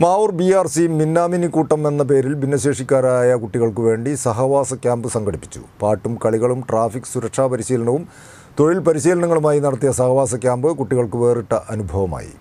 Mavoor B R C മിന്നാമിനിക്കൂട്ടം എന്ന പേരിൽ ഭിന്നശേഷിക്കാരായ കുട്ടികൾക്ക് വേണ്ടി സഹവാസ ക്യാമ്പ് സംഘടിപ്പിച്ചു പാട്ടും കളികളും ട്രാഫിക് സുരക്ഷാ പരിശീലനവും തൊഴിൽ പരിശീലനങ്ങളുമായി നടത്തിയ സഹവാസ ക്യാമ്പ് കുട്ടികൾക്ക് വേറിട്ട അനുഭവമായി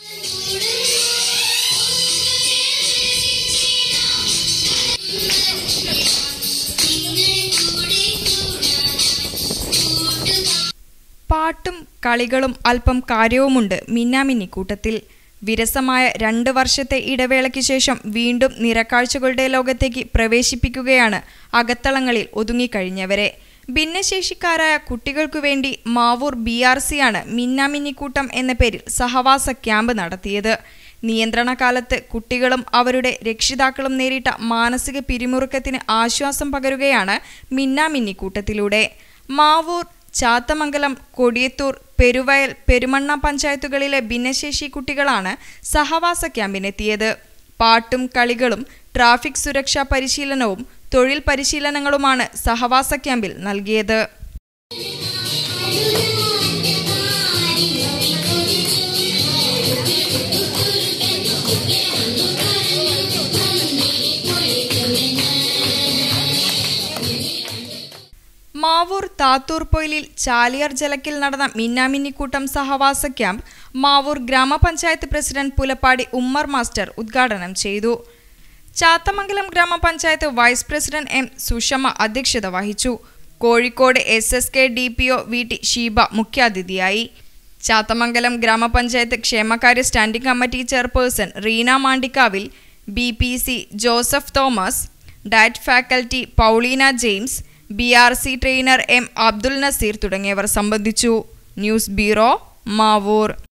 പാട്ടും കളികളും അല്പം കാര്യവുമുണ്ട് മിന്നാമിന്നിക്കൂട്ടത്തിൽ വിരസമായ രണ്ട് വർഷത്തെ ഇടവേളയ്ക്ക് ശേഷം വീണ്ടും നിറക്കാഴ്ചകളുടെ ലോകത്തേക്ക് പ്രവേശിപ്പിക്കുകയാണ് അകത്തളങ്ങളിൽ ഒതുങ്ങിക്കഴിഞ്ഞവരെ ഭിന്നശേഷിക്കാരായ കുട്ടികൾക്കു വേണ്ടി മാവൂർ ബി ആർ സിയാണ് മിന്നാമിന്നിക്കൂട്ടം എന്ന പേരിൽ സഹവാസ ക്യാമ്പ് നടത്തിയത് നിയന്ത്രണ കാലത്ത് കുട്ടികളും അവരുടെ രക്ഷിതാക്കളും നേരിട്ട മാനസിക പിരിമുറുക്കത്തിന് ആശ്വാസം പകരുകയാണ് മിന്നാമിന്നിക്കൂട്ടത്തിലൂടെ മാവൂർ ചാത്തമംഗലം കൊടിയത്തൂർ പെരുവയൽ പെരുമണ്ണ പഞ്ചായത്തുകളിലെ ഭിന്നശേഷി കുട്ടികളാണ് സഹവാസ ക്യാമ്പിനെത്തിയത് പാട്ടും കളികളും ട്രാഫിക് സുരക്ഷാ പരിശീലനവും തൊഴിൽ പരിശീലനങ്ങളുമാണ് സഹവാസ ക്യാമ്പിൽ നൽകിയത് മാവൂർ താത്തൂർ പൊയിലിൽ ചാലിയാർ ജലക്കിൽ നടന്ന മിന്നാമിന്നിക്കൂട്ടം സഹവാസ ക്യാമ്പ് മാവൂർ ഗ്രാമപഞ്ചായത്ത് പ്രസിഡന്റ് പുലപ്പാടി ഉമ്മർ മാസ്റ്റർ ഉദ്ഘാടനം ചെയ്തു ചാത്തമംഗലം ഗ്രാമപഞ്ചായത്ത് വൈസ് പ്രസിഡന്റ് എം സുഷമ അധ്യക്ഷത വഹിച്ചു Kozhikode S S K D P O V T Sheeba മുഖ്യാതിഥിയായി ചാത്തമംഗലം ഗ്രാമപഞ്ചായത്ത് ക്ഷേമകാര്യ സ്റ്റാൻഡിംഗ് കമ്മിറ്റി ചെയർപേഴ്സൺ റീന മാണ്ടിക്കാവിൽ B P C Joseph Thomas DIET faculty Paulina James B R C trainer M Abdul Nazeer തുടങ്ങിയവർ സംബന്ധിച്ചു ന്യൂസ് ബ്യൂറോ മാവൂർ